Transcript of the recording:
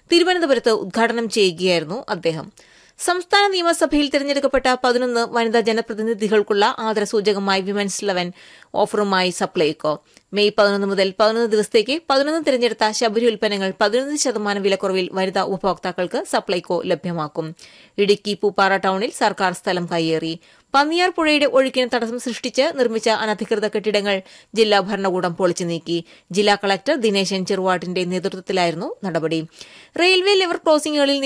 തിരുവനന്തപുരത്ത് ഉദ്ഘാടനം ചെയ്യുകയായിരുന്നു അദ്ദേഹം സംസ്ഥാന നിയമസഭയിൽ തിരഞ്ഞെടുക്കപ്പെട്ട പതിനൊന്ന് വനിതാ ജനപ്രതിനിധികൾക്കുള്ള ആദരസൂചകമായി വിമൻസ് ഇലവൻ ഓഫറുമായി സപ്ലൈകോ മെയ് പതിനൊന്ന് മുതൽ പതിനൊന്ന് ദിവസത്തേക്ക് പതിനൊന്ന് തിരഞ്ഞെടുത്ത ശബരി ഉൽപ്പന്നങ്ങൾ പതിനൊന്ന് ശതമാനം വിലക്കുറവിൽ വനിതാ ഉപഭോക്താക്കൾക്ക് സപ്ലൈകോ ലഭ്യമാക്കും ഇടുക്കി പൂപ്പാറ ടൌണിൽ സർക്കാർ സ്ഥലം കയ്യേറി പന്നിയാർ പുഴയുടെ ഒഴുക്കിന് തടസ്സം സൃഷ്ടിച്ച് നിർമ്മിച്ച അനധികൃത കെട്ടിടങ്ങൾ ജില്ലാ ഭരണകൂടം പൊളിച്ചു നീക്കി ജില്ലാ കളക്ടർ ദിനേശൻ ചെറുവാട്ടിന്റെ നേതൃത്വത്തിലായിരുന്നു നടപടി റെയിൽവേ ലെവർ ക്രോസിംഗുകളിൽ